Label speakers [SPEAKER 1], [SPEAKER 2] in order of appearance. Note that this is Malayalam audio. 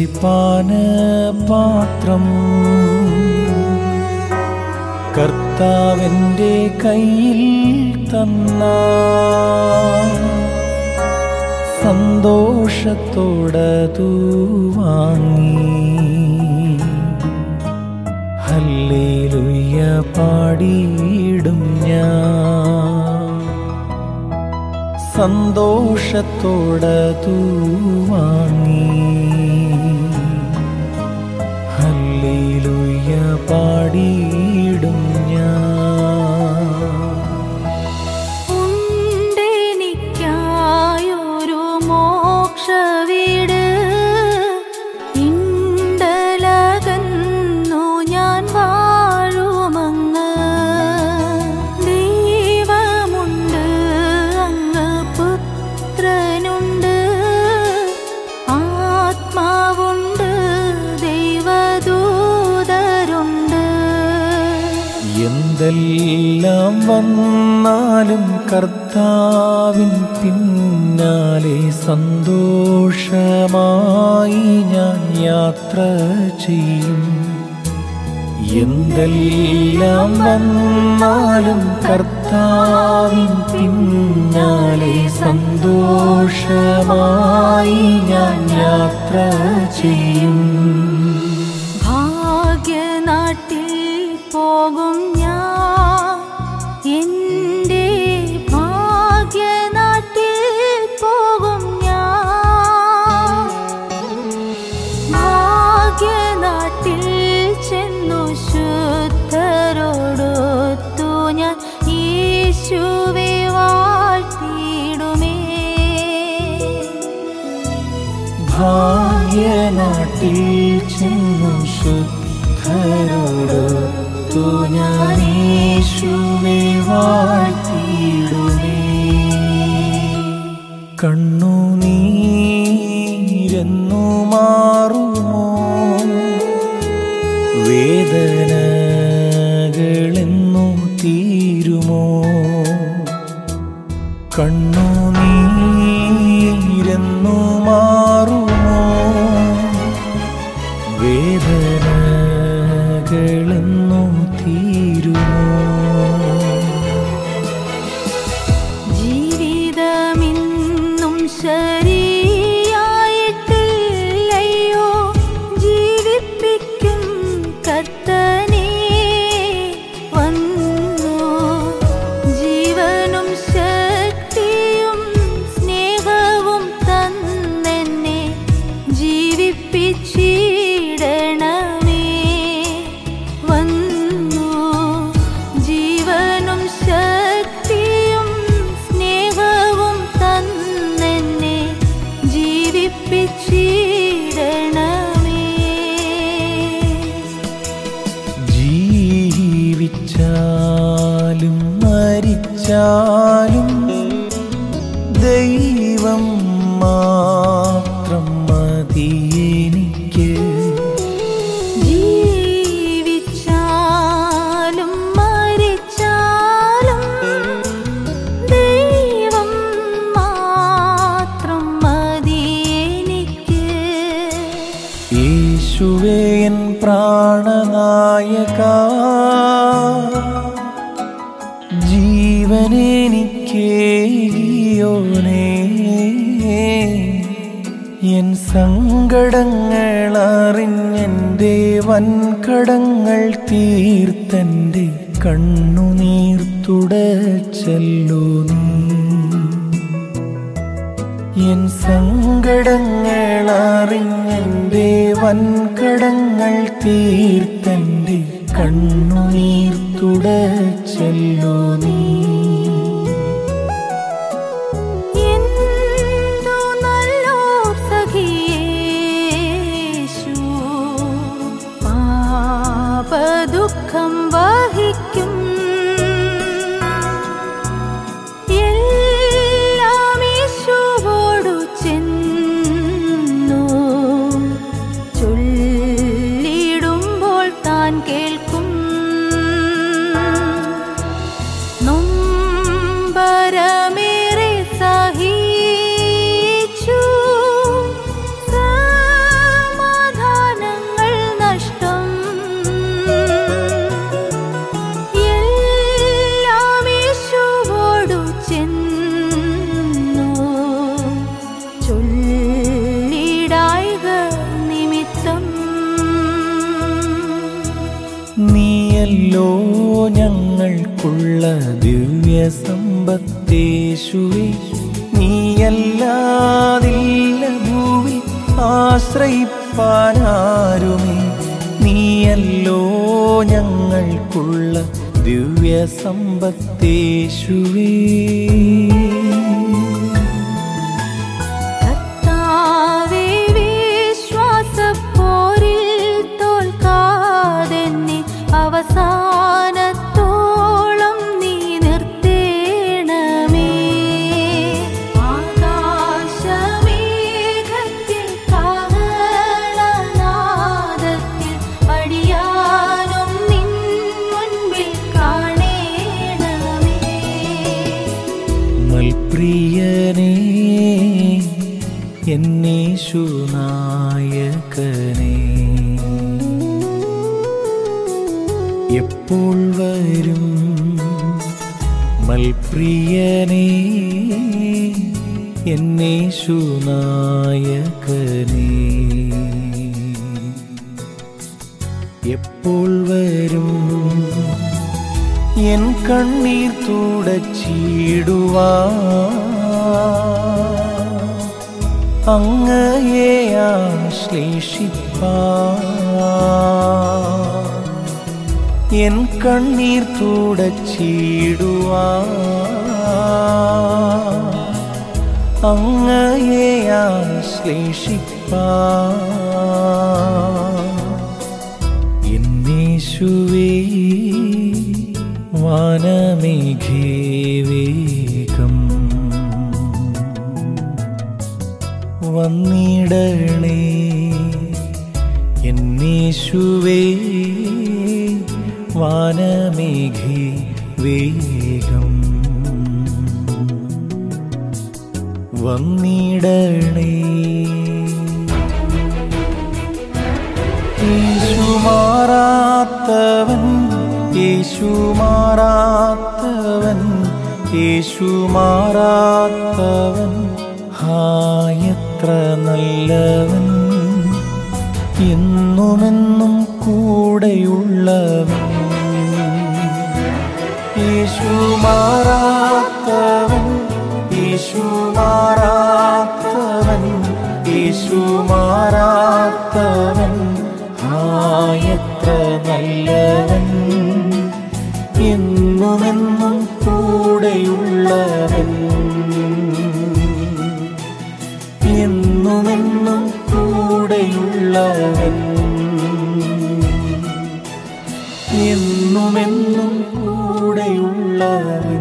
[SPEAKER 1] പാനപാത്രം കർത്താവിൻ്റെ കയ്യിൽ തന്ന സന്തോഷത്തോടതു വാങ്ങി ഹല്ലേലൂയ പാടിയിടും ഞാൻ സന്തോഷത്തോടതു വാങ്ങി ഹല്ലേലൂയ പാടിയിടും ഞാൻ
[SPEAKER 2] ഉണ്ടെനിക്കായൊരു മോക്ഷവീട് ഇണ്ടലകന്നു ഞാൻ വാഴുമങ്ങ് ദൈവമുണ്ട് അങ്ങ് പുത്രനുണ്ട് ആത്മാവുണ്ട് ദൈവദൂതരുണ്ട്
[SPEAKER 1] എന്തെല്ലാം വന്നാലും കർത്താവിൻ പിന്നാലെ സന്തോഷമായി ഞാൻ യാത്ര ചെയ്യും എന്തെല്ലാം വന്നാലും കർത്താവിൻ പിന്നാലെ സന്തോഷമായി ഞാൻ യാത്ര ചെയ്യും
[SPEAKER 2] ഭാഗ്യനാട്ടിൽ പോകും ഞാൻ എൻ്റെ ഭാഗ്യനാട്ടിൽ പോകും ഞാൻ ഭാഗ്യനാട്ടിൽ ചെന്നു ശുദ്ധരോടൊത്തു ഞാൻ യേശുവെ വാഴ്ത്തിയിടുമേ
[SPEAKER 1] ഭാഗ്യനാട്ടിൽ ചെന്നു ശുദ്ധരോടൊത്തു ഞാൻ യേശുവെ വാഴ്ത്തിയിടുമേ കണ്ണുനീരെന്നു മാറുമോ വേദനകളെന്നു തീരുമോ കണ്ണുനീരെന്നു മാറുമോ വേദനകളെന്നു തീരുമോ
[SPEAKER 2] ജീവിതമിന്നും ശരിയായിട്ടില്ലയോ ജീവിപ്പിക്കും കത്തനെ വന്നു ജീവനും ശക്തിയും സ്നേഹവും തന്നെന്നെ ജീവിപ്പിച്ചിടണമേ വന്നു ജീവനും ശക്തിയും സ്നേഹവും തന്നെന്നെ ജീവിപ്പിച്ചിടണമേ
[SPEAKER 1] ജീവിച്ചാലും മരിച്ചാലും ദൈവം മാത്രം മതി എനിക്ക്
[SPEAKER 2] ജീവിച്ചാലും മരിച്ചാലും ദൈവം മാത്രം മതി എനിക്ക്
[SPEAKER 1] യേശുവേ എൻ പ്രാണനായക ജീവനെനിക്കേയോനേ എൻ സങ്കടങ്ങൾ അറിഞ്ഞെൻ്റെ വൻകടങ്ങൾ തീർത്തൻ്റെ കണ്ണുനീർ തുടച്ചല്ലോ നീ എൻ സങ്കടങ്ങൾ അറിഞ്ഞെൻ്റെ വൻകടങ്ങൾ തീർത്തൻ്റെ കണ്ണുനീർ തുടച്ചല്ലോ നീ
[SPEAKER 2] എന്തു നല്ലോർ സഖിയേശു പാപദുഃഖം വഹിക്കും എല്ലാം യേശുവോടു ചെന്നു ചൊല്ലിടുമ്പോൾ താൻ കേൾക്കും നൊമ്പരങ്ങൾ
[SPEAKER 1] നീയല്ലോ ഞങ്ങൾക്കുള്ള ദിവ്യ സമ്പത്തേശുവേ നീയല്ലാതില്ല ഭൂവി ആശ്രയിപ്പാനാരുമേ നീയല്ലോ ഞങ്ങൾക്കുള്ള ദിവ്യ സമ്പത്തേശുവേ
[SPEAKER 2] കർത്താവേ വിശ്വാസപ്പോരിൽ തോൽക്കാതെന്നെ അവസാനത്തോളം നീ നിർത്തേണമേ ആകാശമേഘത്തിൽ കാഹളനാദത്തിൽ അടിയാനും നിൻ മുൻപിൽ കാണേണമേ
[SPEAKER 1] മൽപ്രിയനേ എന്നീശുനായകനേ എപ്പോൾ വരും മൽപ്രിയനേ എന്നീശുനായകനേ എപ്പോൾ വരും എൻ കണ്ണീർ തുടച്ചിടുവാ അങ്ങയെ ആശ്ലേഷിപ്പാ എൻ കണ്ണീർ തുടച്ചിടുവാ അങ്ങയെ ആശ്ലേഷിപ്പാ എന്നേശുവേ വാനമേഘേ വേഗം വന്നിടണേ എന്നേശുവേ വാനമേഘേ വേഗം വന്നിടണേ യേശുമാറാത്തവൻ യേശുമാറാത്തവൻ യേശുമാറാത്തവൻ ഹായത്ര നല്ലവൻ എന്നുമെന്നും കൂടെയുള്ളവൻ യേശുമാറാത്തവൻ യേശുമാറാത്തവൻ യേശുമാറാത്തവൻ ആയത്ര നല്ലവൻ എന്നുമെന്നും കൂടെയുള്ളവൻ എന്നുമെന്നും കൂടെയുള്ളവൻ എന്നുമെന്നും കൂടെയുള്ളവൻ